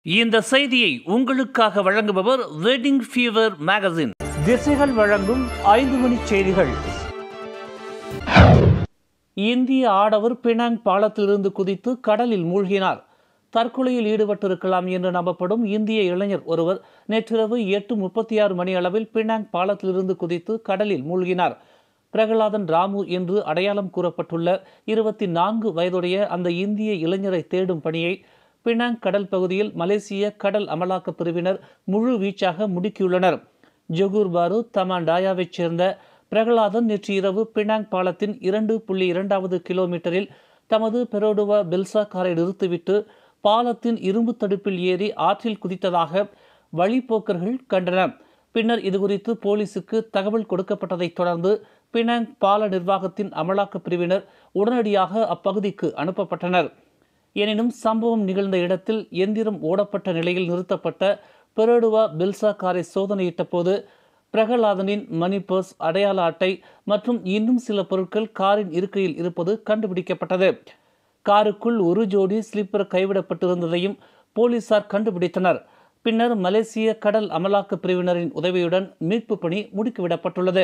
இந்த செய்தியை உங்களுக்காக வழங்குபவர் வெட்டிங் ஃபீவர் மேகசின் திசைகள் வழங்கும் ஐந்து மணி செய்திகள் இந்திய ஆடவர் பினாங் பாலத்திலிருந்து குதித்து கடலில் மூழ்கினார் தற்கொலையில் ஈடுபட்டிருக்கலாம் என்று நம்பப்படும் இந்திய இளைஞர் ஒருவர் நேற்றிரவு எட்டு முப்பத்தி ஆறு மணி அளவில் பினாங் பாலத்திலிருந்து குதித்து கடலில் மூழ்கினார் பிரகலாதன் ராமு என்று அடையாளம் கூறப்பட்டுள்ள இருபத்தி நான்கு வயதுடைய அந்த இந்திய இளைஞரை தேடும் பணியை பினாங் கடல் பகுதியில் மலேசிய கடல் அமலாக்கப் பிரிவினர் முழு வீச்சாக முடுக்கியுள்ளனர் ஜொகூர் பாரு தமாண்டாயாவைச் சேர்ந்த பிரகலாதன் நேற்று இரவு பினாங் பாலத்தின் இரண்டு புள்ளி இரண்டாவது கிலோமீட்டரில் தமது பெரோடுவா பெல்சா காரை நிறுத்திவிட்டு பாலத்தின் இரும்பு தடுப்பில் ஏறி ஆற்றில் குதித்ததாக வழிப்போக்கர்கள் கண்டனர் பின்னர் இதுகுறித்து போலீசுக்கு தகவல் கொடுக்கப்பட்டதைத் தொடர்ந்து பினாங் பால நிர்வாகத்தின் அமலாக்கப் பிரிவினர் உடனடியாக அப்பகுதிக்கு அனுப்பப்பட்டனர் எனினும் சம்பவம் நிகழ்ந்த இடத்தில் எந்திரம் ஓடப்பட்ட நிலையில் நிறுத்தப்பட்ட பெரோடுவா பெல்சா காரை சோதனையிட்ட போது பிரகலாதனின் மணி பர்ஸ் அடையாள அட்டை மற்றும் இன்னும் சில பொருட்கள் காரின் இருக்கையில் இருப்பது கண்டுபிடிக்கப்பட்டது காருக்குள் ஒரு ஜோடி ஸ்லீப்பர் கைவிடப்பட்டிருந்ததையும் போலீசார் கண்டுபிடித்தனர் பின்னர் மலேசிய கடல் அமலாக்க பிரிவினரின் உதவியுடன் மீட்பு பணி முடுக்கிவிடப்பட்டுள்ளது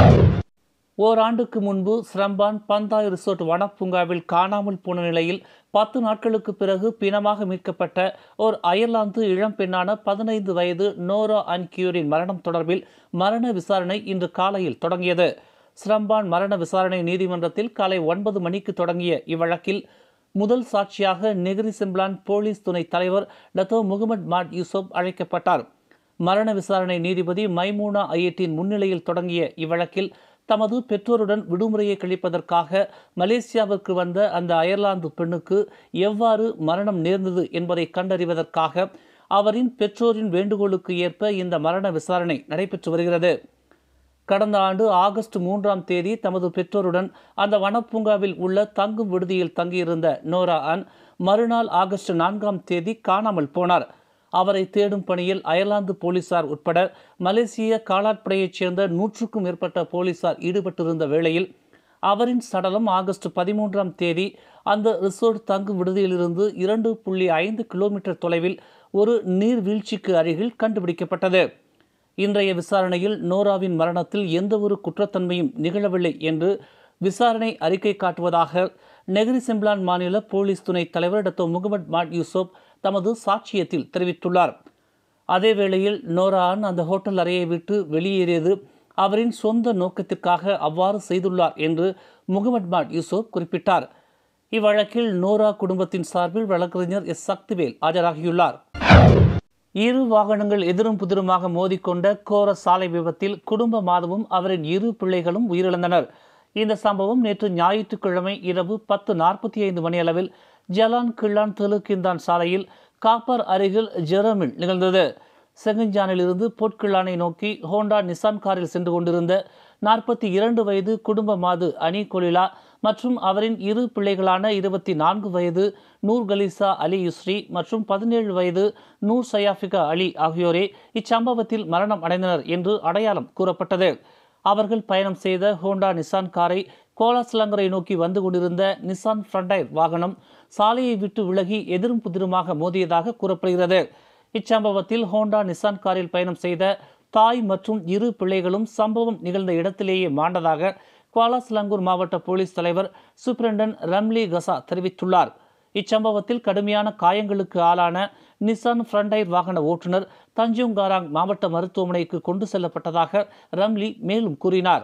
ஓராண்டுக்கு முன்பு ஸ்ரம்பான் பந்தாய் ரிசோர்ட் வனப்பூங்காவில் காணாமல் போன நிலையில் பத்து நாட்களுக்கு பிறகு பிணமாக மீட்கப்பட்ட ஓர் அயர்லாந்து இளம்பெண்ணான பதினைந்து வயது நோரா அன்கியூரின் மரணம் தொடர்பில் மரண விசாரணை இன்று காலையில் தொடங்கியது ஸ்ரம்பான் மரண விசாரணை நீதிமன்றத்தில் காலை ஒன்பது மணிக்கு தொடங்கிய இவ்வழக்கில் முதல் சாட்சியாக நெகிரி சிம்லான் போலீஸ் துணைத் தலைவர் டத்தோ முகமது மாட் யூசுப் அழைக்கப்பட்டார் மரண விசாரணை நீதிபதி மைமூனா ஐயட்டின் முன்னிலையில் தொடங்கிய இவ்வழக்கில் தமது பெற்றோருடன் விடுமுறையை கழிப்பதற்காக மலேசியாவிற்கு வந்த அந்த அயர்லாந்து பெண்ணுக்கு எவ்வாறு மரணம் நேர்ந்தது என்பதை கண்டறிவதற்காக அவரின் பெற்றோரின் வேண்டுகோளுக்கு ஏற்ப இந்த மரண விசாரணை நடைபெற்று வருகிறது கடந்த ஆண்டு ஆகஸ்ட் மூன்றாம் தேதி தமது பெற்றோருடன் அந்த வனப்பூங்காவில் உள்ள தங்கும் விடுதியில் தங்கியிருந்த நோரா அன் மறுநாள் ஆகஸ்ட் நான்காம் தேதி காணாமல் போனார் அவரை தேடும் பணியில் அயர்லாந்து போலீசார் உட்பட மலேசிய காலாட்படையைச் சேர்ந்த நூற்றுக்கும் மேற்பட்ட போலீசார் ஈடுபட்டிருந்த வேளையில் அவரின் சடலம் ஆகஸ்ட் பதிமூன்றாம் தேதி அந்த ரிசோர்ட் தங்கும் விடுதியிலிருந்து இரண்டு புள்ளி ஐந்து கிலோமீட்டர் தொலைவில் ஒரு நீர்வீழ்ச்சிக்கு அருகில் கண்டுபிடிக்கப்பட்டது இன்றைய விசாரணையில் நோராவின் மரணத்தில் எந்தவொரு குற்றத்தன்மையும் நிகழவில்லை என்று விசாரணை அறிக்கை காட்டுவதாக நெகிரி சிம்லான் மாநில போலீஸ் துணைத் தலைவர் டாக்டர் முகமது மாட் யூசுப் தமது சாட்சியத்தில் தெரிவித்துள்ளார் அதே வேளையில் நோரான் அந்த ஹோட்டல் அறையை விட்டு வெளியேறியது அவரின் சொந்த நோக்கத்திற்காக அவ்வாறு செய்துள்ளார் என்று முகமது மாட் யூசுப் குறிப்பிட்டார் இவ்வழக்கில் நோரா குடும்பத்தின் சார்பில் வழக்கறிஞர் எஸ் சக்திவேல் ஆஜராகியுள்ளார் இரு வாகனங்கள் எதிரும் புதிருமாக மோதிக்கொண்ட கோர சாலை விபத்தில் குடும்ப மாதவும் அவரின் இரு பிள்ளைகளும் உயிரிழந்தனர் இந்த சம்பவம் நேற்று ஞாயிற்றுக்கிழமை இரவு பத்து நாற்பத்தி ஐந்து மணியளவில் ஜலான் கிள்ளான் தெலுக்கிந்தான் சாலையில் காப்பர் அருகில் ஜெரமில் நிகழ்ந்தது செகஞ்சானிலிருந்து பொற்கிள்ளானை நோக்கி ஹோண்டா நிசான் காரில் சென்று கொண்டிருந்த நாற்பத்தி இரண்டு வயது குடும்ப மாது அனி கொலிலா மற்றும் அவரின் இரு பிள்ளைகளான இருபத்தி நான்கு வயது நூர் கலிசா அலி யுஸ்ரி மற்றும் பதினேழு வயது நூர் சயாஃபிகா அலி ஆகியோரே இச்சம்பவத்தில் மரணம் அடைந்தனர் என்று அடையாளம் கூறப்பட்டது அவர்கள் பயணம் செய்த ஹோண்டா நிசான் காரை கோலாஸ்லங்கரை நோக்கி வந்து கொண்டிருந்த நிசான் ஃப்ரண்டைர் வாகனம் சாலையை விட்டு விலகி எதிரும் புதிருமாக மோதியதாக கூறப்படுகிறது இச்சம்பவத்தில் ஹோண்டா நிசான் காரில் பயணம் செய்த தாய் மற்றும் இரு பிள்ளைகளும் சம்பவம் நிகழ்ந்த இடத்திலேயே மாண்டதாக குவாலாஸ்லங்கூர் மாவட்ட போலீஸ் தலைவர் சூப்பரண்டன் ரம்லி கசா தெரிவித்துள்ளார் இச்சம்பவத்தில் கடுமையான காயங்களுக்கு ஆளான நிசான் ஃப்ரண்டைர் வாகன ஓட்டுநர் தஞ்சோங்காராங் மாவட்ட மருத்துவமனைக்கு கொண்டு செல்லப்பட்டதாக ரம்லி மேலும் கூறினார்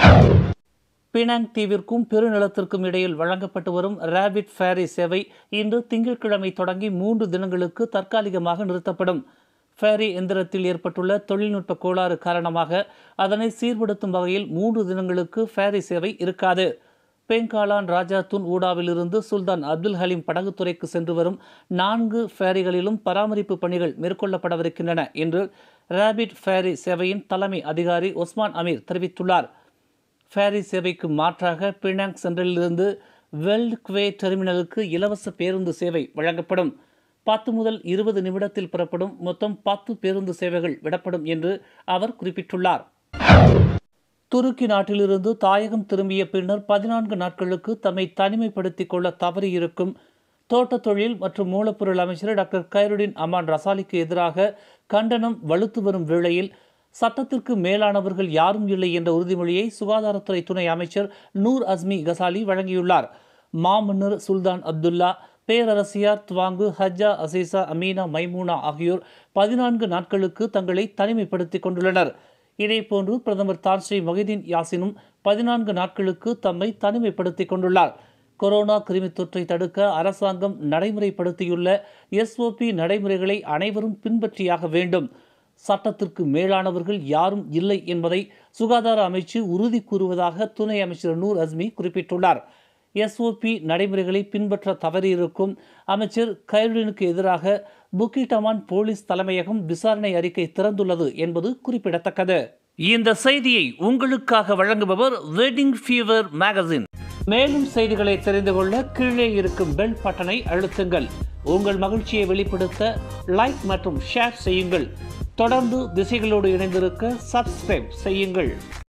பினாங் தீவிற்கும் பெருநிலத்திற்கும் இடையில் வழங்கப்பட்டு வரும் ரேபிட் ஃபேரி சேவை இன்று திங்கட்கிழமை தொடங்கி மூன்று தினங்களுக்கு தற்காலிகமாக நிறுத்தப்படும் ஃபேரி எந்திரத்தில் ஏற்பட்டுள்ள தொழில்நுட்ப கோளாறு காரணமாக அதனை சீர்படுத்தும் வகையில் மூன்று தினங்களுக்கு ஃபேரி சேவை இருக்காது பெங்காலான் ராஜா துன் ஊடாவிலிருந்து சுல்தான் அப்துல் ஹலீம் படகுத்துறைக்கு சென்று வரும் நான்கு ஃபேரிகளிலும் பராமரிப்பு பணிகள் மேற்கொள்ளப்படவிருக்கின்றன என்று ரேபிட் ஃபேரி சேவையின் தலைமை அதிகாரி ஒஸ்மான் அமீர் தெரிவித்துள்ளார் ஃபேரி சேவைக்கு மாற்றாக பினாங் சென்ட்ரலிலிருந்து வெல்ட் குவே டெர்மினலுக்கு இலவச பேருந்து சேவை வழங்கப்படும் பத்து முதல் இருபது நிமிடத்தில் புறப்படும் மொத்தம் பத்து பேருந்து சேவைகள் விடப்படும் என்று அவர் குறிப்பிட்டுள்ளார் துருக்கி நாட்டிலிருந்து தாயகம் திரும்பிய பின்னர் பதினான்கு நாட்களுக்கு தம்மை தனிமைப்படுத்திக் கொள்ள தவறியிருக்கும் தோட்டத் தொழில் மற்றும் மூலப்பொருள் அமைச்சர் டாக்டர் கைருடின் அமான் ரசாலிக்கு எதிராக கண்டனம் வலுத்து வரும் வேளையில் சட்டத்திற்கு மேலானவர்கள் யாரும் இல்லை என்ற உறுதிமொழியை சுகாதாரத்துறை துணை அமைச்சர் நூர் அஸ்மி கசாலி வழங்கியுள்ளார் மாமன்னர் சுல்தான் அப்துல்லா பேரரசியார் துவாங்கு ஹஜ்ஜா அசீசா அமீனா மைமூனா ஆகியோர் பதினான்கு நாட்களுக்கு தங்களை தனிமைப்படுத்திக் கொண்டுள்ளனர் இதேபோன்று பிரதமர் தான்ஸ்ரீ மொஹிதீன் யாசினும் பதினான்கு நாட்களுக்கு தம்மை தனிமைப்படுத்திக் கொண்டுள்ளார் கொரோனா கிருமி தொற்றை தடுக்க அரசாங்கம் நடைமுறைப்படுத்தியுள்ள எஸ்ஓபி நடைமுறைகளை அனைவரும் பின்பற்றியாக வேண்டும் சட்டத்திற்கு மேலானவர்கள் யாரும் இல்லை என்பதை சுகாதார அமைச்சு உறுதி கூறுவதாக துணை அமைச்சர் நூர் அஸ்மி குறிப்பிட்டுள்ளார் எஸ்ஓபி நடைமுறைகளை பின்பற்ற தவறியிருக்கும் அமைச்சர் கைருடினுக்கு எதிராக புக்கிட்டமான் போலீஸ் தலைமையகம் விசாரணை அறிக்கை திறந்துள்ளது என்பது குறிப்பிடத்தக்கது இந்த செய்தியை உங்களுக்காக வழங்குபவர் வெட்டிங் ஃபீவர் மேகசின் மேலும் செய்திகளை தெரிந்து கொள்ள கீழே இருக்கும் பெல் பட்டனை அழுத்துங்கள் உங்கள் மகிழ்ச்சியை வெளிப்படுத்த லைக் மற்றும் ஷேர் செய்யுங்கள் தொடர்ந்து திசைகளோடு இணைந்திருக்க சப்ஸ்கிரைப் செய்யுங்கள்